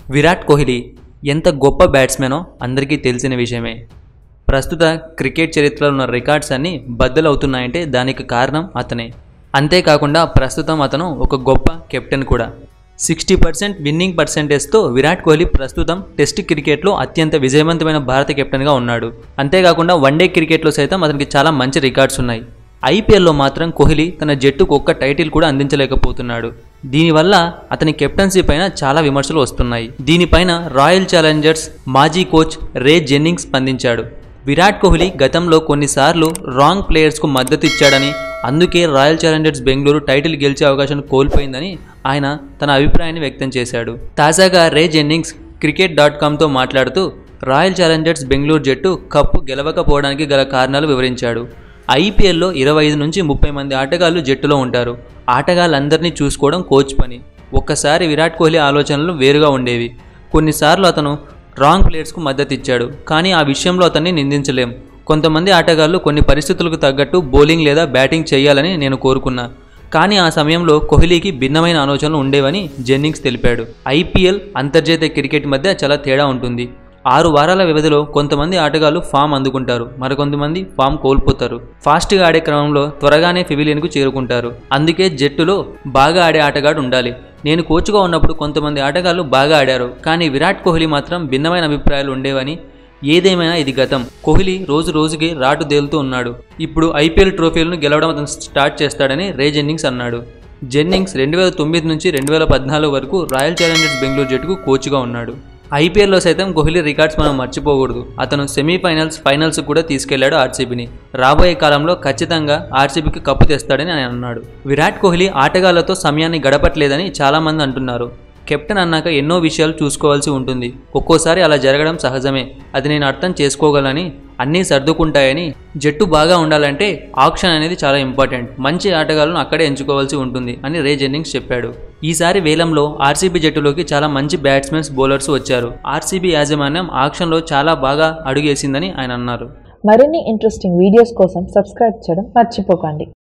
విరాట్ కోహ్లీ ఎంత గొప్ప బ్యాట్స్మెనో అందరికీ తెలిసిన విషయమే ప్రస్తుత క్రికెట్ చరిత్రలో ఉన్న రికార్డ్స్ అన్నీ బద్దలవుతున్నాయంటే దానికి కారణం అతనే అంతేకాకుండా ప్రస్తుతం అతను ఒక గొప్ప కెప్టెన్ కూడా సిక్స్టీ పర్సెంట్ విన్నింగ్ పర్సెంటేజ్తో విరాట్ కోహ్లీ ప్రస్తుతం టెస్ట్ క్రికెట్లో అత్యంత విజయవంతమైన భారత కెప్టెన్గా ఉన్నాడు అంతేకాకుండా వన్డే క్రికెట్లో సైతం అతనికి చాలా మంచి రికార్డ్స్ ఉన్నాయి ఐపీఎల్లో మాత్రం కోహ్లీ తన జట్టుకు ఒక్క టైటిల్ కూడా అందించలేకపోతున్నాడు దీనివల్ల అతని కెప్టెన్సీ పైన చాలా విమర్శలు వస్తున్నాయి దీనిపైన రాయల్ ఛాలెంజర్స్ మాజీ కోచ్ రే జెన్నింగ్స్ స్పందించాడు విరాట్ కోహ్లీ గతంలో కొన్నిసార్లు రాంగ్ ప్లేయర్స్కు మద్దతు ఇచ్చాడని అందుకే రాయల్ ఛాలెంజర్స్ బెంగళూరు టైటిల్ గెలిచే అవకాశం కోల్పోయిందని ఆయన తన అభిప్రాయాన్ని వ్యక్తం చేశాడు తాజాగా రే జెన్నింగ్స్ క్రికెట్ డాట్ కామ్తో మాట్లాడుతూ రాయల్ ఛాలెంజర్స్ బెంగళూరు జట్టు కప్పు గెలవకపోవడానికి గల కారణాలు వివరించాడు ఐపీఎల్లో ఇరవై ఐదు నుంచి ముప్పై మంది ఆటగాళ్లు జట్టులో ఉంటారు ఆటగాళ్ళందరినీ చూసుకోవడం కోచ్ పని ఒక్కసారి విరాట్ కోహ్లీ ఆలోచనలు వేరుగా ఉండేవి కొన్నిసార్లు అతను రాంగ్ ప్లేయర్స్కు మద్దతు ఇచ్చాడు కానీ ఆ విషయంలో అతన్ని నిందించలేం కొంతమంది ఆటగాళ్లు కొన్ని పరిస్థితులకు తగ్గట్టు బౌలింగ్ లేదా బ్యాటింగ్ చేయాలని నేను కోరుకున్నా కానీ ఆ సమయంలో కోహ్లీకి భిన్నమైన ఆలోచనలు ఉండేవని జెన్నింగ్స్ తెలిపాడు ఐపీఎల్ అంతర్జాతీయ క్రికెట్ మధ్య చాలా తేడా ఉంటుంది ఆరు వారాల వ్యవధిలో కొంతమంది ఆటగాళ్లు ఫామ్ అందుకుంటారు మరికొంతమంది ఫామ్ కోల్పోతారు ఫాస్ట్గా ఆడే క్రమంలో త్వరగానే ఫివిలియన్కు చేరుకుంటారు అందుకే జట్టులో బాగా ఆడే ఆటగాడు ఉండాలి నేను కోచ్గా ఉన్నప్పుడు కొంతమంది ఆటగాళ్లు బాగా ఆడారు కానీ విరాట్ కోహ్లీ మాత్రం భిన్నమైన అభిప్రాయాలు ఉండేవని ఏదేమైనా ఇది గతం కోహ్లీ రోజు రోజుకి రాటు తేలుతూ ఉన్నాడు ఇప్పుడు ఐపీఎల్ ట్రోఫీలను గెలవడం అతను స్టార్ట్ చేస్తాడని రే జెన్నింగ్స్ అన్నాడు జెన్నింగ్స్ రెండు వేల తొమ్మిది నుంచి రెండు వేల పద్నాలుగు వరకు రాయల్ ఛాలెంజర్స్ బెంగళూరు జట్టుకు కోచ్గా ఉన్నాడు ఐపీఎల్లో సైతం కోహ్లీ రికార్డ్స్ మనం మర్చిపోకూడదు అతను సెమీఫైనల్స్ ఫైనల్స్ కూడా తీసుకెళ్లాడు ఆర్సీబీని రాబోయే కాలంలో ఖచ్చితంగా ఆర్సీబీకి కప్పు తెస్తాడని ఆయన అన్నాడు విరాట్ కోహ్లీ ఆటగాళ్లతో సమయాన్ని గడపట్లేదని చాలామంది అంటున్నారు కెప్టెన్ అన్నాక ఎన్నో విషయాలు చూసుకోవాల్సి ఉంటుంది ఒక్కోసారి అలా జరగడం సహజమే అది నేను అర్థం చేసుకోగలని అన్నీ సర్దుకుంటాయని జట్టు బాగా ఉండాలంటే ఆప్షన్ అనేది చాలా ఇంపార్టెంట్ మంచి ఆటగాళ్లను అక్కడే ఎంచుకోవాల్సి ఉంటుంది అని రే జెన్నింగ్స్ చెప్పాడు ఈసారి వేలంలో ఆర్సీబీ జట్టులోకి చాలా మంచి బ్యాట్స్మెన్స్ బౌలర్స్ వచ్చారు ఆర్సీబీ యాజమాన్యం ఆక్షన్లో చాలా బాగా అడుగేసిందని ఆయన అన్నారు మరిన్ని ఇంట్రెస్టింగ్ వీడియోస్ కోసం సబ్స్క్రైబ్ చేయడం మర్చిపోకండి